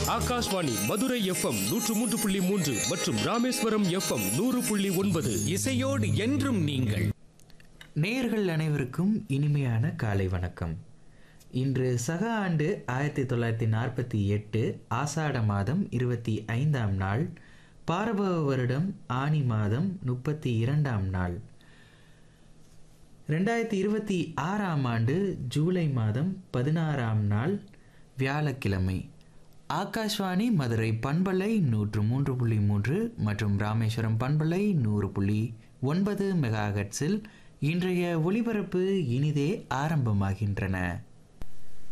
Akashvani Madurai FM நூற்று மூன்று புள்ளி மூன்று மற்றும் ராமேஸ்வரம் எஃப்எம் நூறு புள்ளி ஒன்பது இசையோடு என்றும் நீங்கள் நேயர்கள் அனைவருக்கும் இனிமையான காலை வணக்கம் இன்று சக ஆண்டு ஆயிரத்தி தொள்ளாயிரத்தி நாற்பத்தி எட்டு ஆசாட மாதம் இருபத்தி ஐந்தாம் நாள் பாரபவ வருடம் ஆனி மாதம் முப்பத்தி இரண்டாம் நாள் ரெண்டாயிரத்தி இருபத்தி ஆறாம் ஆண்டு ஜூலை மாதம் பதினாறாம் நாள் வியாழக்கிழமை ஆகாஷ்வாணி மதுரை பண்பலை நூற்று மூன்று புள்ளி மூன்று மற்றும் ராமேஸ்வரம் பண்பலை நூறு புள்ளி ஒன்பது மெகாஹெட்ஸில் இன்றைய ஒளிபரப்பு இனிதே ஆரம்பமாகின்றன